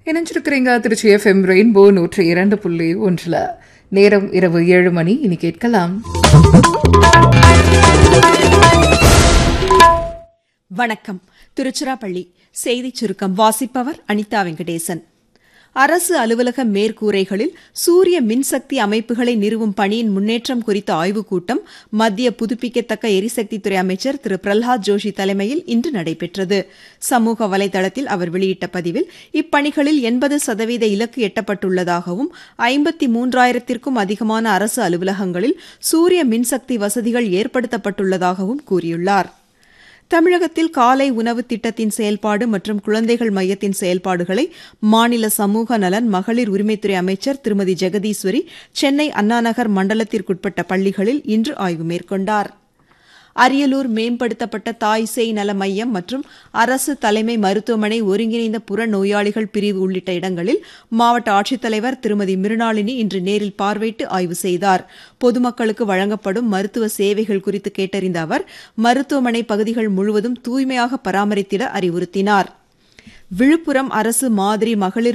இணைஞ்சிருக்கிறீங்க Trichy FM rainbow நூற்றி இரண்டு புள்ளி ஒன்றில் நேரம் இரவு ஏழு மணி இனி கேட்கலாம் வணக்கம் திருச்சிராப்பள்ளி செய்திச் சுருக்கம் வாசிப்பவர் அனிதா வெங்கடேசன் அரசு அலுவலக மேற்கூரைகளில் சூரிய மின்சக்தி அமைப்புகளை நிறுவும் பணியின் முன்னேற்றம் குறித்த ஆய்வுக் கூட்டம் மத்திய புதுப்பிக்கத்தக்க எரிசக்தித்துறை அமைச்சர் திரு பிரல்ஹாத் ஜோஷி தலைமையில் இன்று நடைபெற்றது சமூக வலைதளத்தில் அவர் வெளியிட்ட பதிவில் இப்பணிகளில் எண்பது சதவீத இலக்கு எட்டப்பட்டுள்ளதாகவும் ஐம்பத்தி மூன்றாயிரத்திற்கும் அதிகமான அரசு அலுவலகங்களில் சூரிய மின்சக்தி வசதிகள் ஏற்படுத்தப்பட்டுள்ளதாகவும் கூறியுள்ளார் தமிழகத்தில் காலை உணவு திட்டத்தின் செயல்பாடு மற்றும் குழந்தைகள் மையத்தின் செயல்பாடுகளை மாநில சமூக நலன் மகளிர் உரிமைத்துறை அமைச்சர் திருமதி ஜெகதீஸ்வரி சென்னை அண்ணாநகர் மண்டலத்திற்குட்பட்ட பள்ளிகளில் இன்று ஆய்வு மேற்கொண்டார் அரியலூர் மேம்படுத்தப்பட்ட தாய் சேய் நல மையம் மற்றும் அரசு தலைமை மருத்துவமனை ஒருங்கிணைந்த புற நோயாளிகள் பிரிவு உள்ளிட்ட இடங்களில் மாவட்ட ஆட்சித்தலைவர் திருமதி மிருணாளினி இன்று நேரில் பார்வையிட்டு ஆய்வு செய்தார் பொதுமக்களுக்கு வழங்கப்படும் மருத்துவ சேவைகள் குறித்து கேட்டறிந்த அவர் மருத்துவமனை பகுதிகள் முழுவதும் தூய்மையாக பராமரித்திட அறிவுறுத்தினார் விழுப்புரம் அரசு மாதிரி மகளிர்